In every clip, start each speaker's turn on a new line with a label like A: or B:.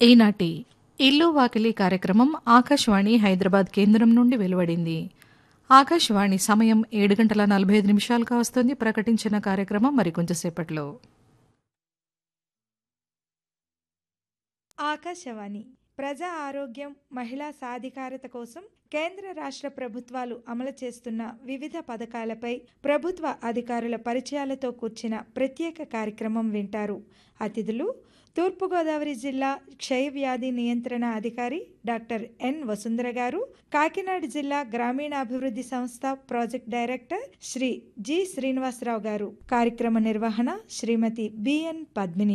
A: ఈనాటి ఇల్లు వాకిలి కార్యక్రమం ఆకాశవాణి హైదరాబాద్ కేంద్రం నుండి వెలువడింది ఆకాశవాణి సమయం ఏడు గంటల నలభై ఐదు నిమిషాలుగా వస్తుంది ప్రకటించిన కార్యక్రమం మరికొంచెంసేపట్లో
B: ఆకాశవాణి ప్రజా ఆరోగ్యం మహిళా సాధికారత కోసం కేంద్ర రాష్ట్ర ప్రభుత్వాలు అమలు చేస్తున్న వివిధ పథకాలపై ప్రభుత్వ అధికారుల పరిచయాలతో కూర్చిన ప్రత్యేక కార్యక్రమం వింటారు అతిథులు తూర్పుగోదావరి జిల్లా క్షయ వ్యాధి నియంత్రణ అధికారి డాక్టర్ ఎన్ వసుంధర గారు కాకినాడ జిల్లా గ్రామీణాభివృద్ధి సంస్థ project director Shri G Srinivasa Rao గారు కార్యక్రమ నిర్వహణ శ్రీమతి బిఎన్ పద్మిని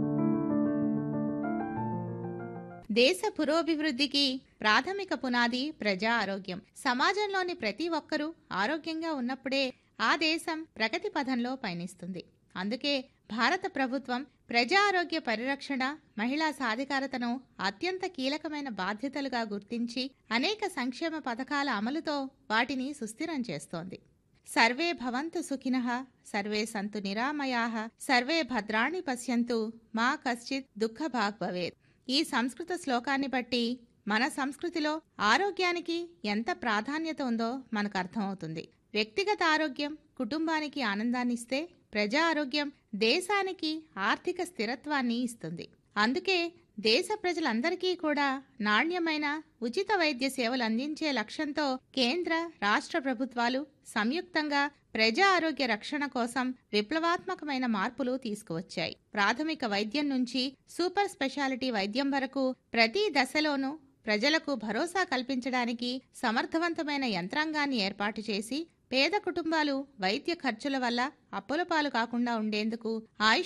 C: దేశ పురోభివృద్ధికి ప్రాథమిక పునాది ప్రజా ఆరోగ్యం సమాజంలోని ప్రతి ఒక్కరూ ఆరోగ్యంగా ఉన్నప్పుడే ఆ దేశం ప్రగతి పథంలో పయనిస్తుంది అందుకే భారత ప్రభుత్వం ప్రజా ఆరోగ్య పరిరక్షణ మహిళా సాధికారతను అత్యంత కీలకమైన బాధ్యతలుగా గుర్తించి అనేక సంక్షేమ పథకాల అమలుతో వాటిని సుస్థిరం చేస్తోంది సర్వే భవంతు సుఖినః సర్వే సంతు నిరామయాః సర్వే భద్రాణి పశ్యంతు మా కశ్చిత్ దుఃఖభాగ్ భవేత్ ఈ సంస్కృత శ్లోకాన్ని బట్టి మన సంస్కృతిలో ఆరోగ్యానికి ఎంత ప్రాధాన్యత ఉందో మనకు అర్థమవుతుంది వ్యక్తిగత ఆరోగ్యం కుటుంబానికి ఆనందాన్ని ఇస్తే ప్రజా ఆరోగ్యం దేశానికి ఆర్థిక స్థిరత్వాన్ని ఇస్తుంది అందుకే దేశ ప్రజలందరికీ కూడా నాణ్యమైన ఉచిత వైద్య సేవలు అందించే లక్ష్యంతో కేంద్ర రాష్ట్ర ప్రభుత్వాలు సంయుక్తంగా ప్రజా ఆరోగ్య రక్షణ కోసం విప్లవాత్మకమైన మార్పులు తీసుకువచ్చాయి ప్రాథమిక వైద్యం నుంచి సూపర్ స్పెషాలిటీ వైద్యం వరకు ప్రతి దశలోనూ ప్రజలకు భరోసా కల్పించడానికి సమర్థవంతమైన యంత్రాంగాన్ని ఏర్పాటు చేసి పేద కుటుంబాలు వైద్య ఖర్చుల వల్ల అప్పుల పాలు కాకుండా ఉండేందుకు ఆయుష్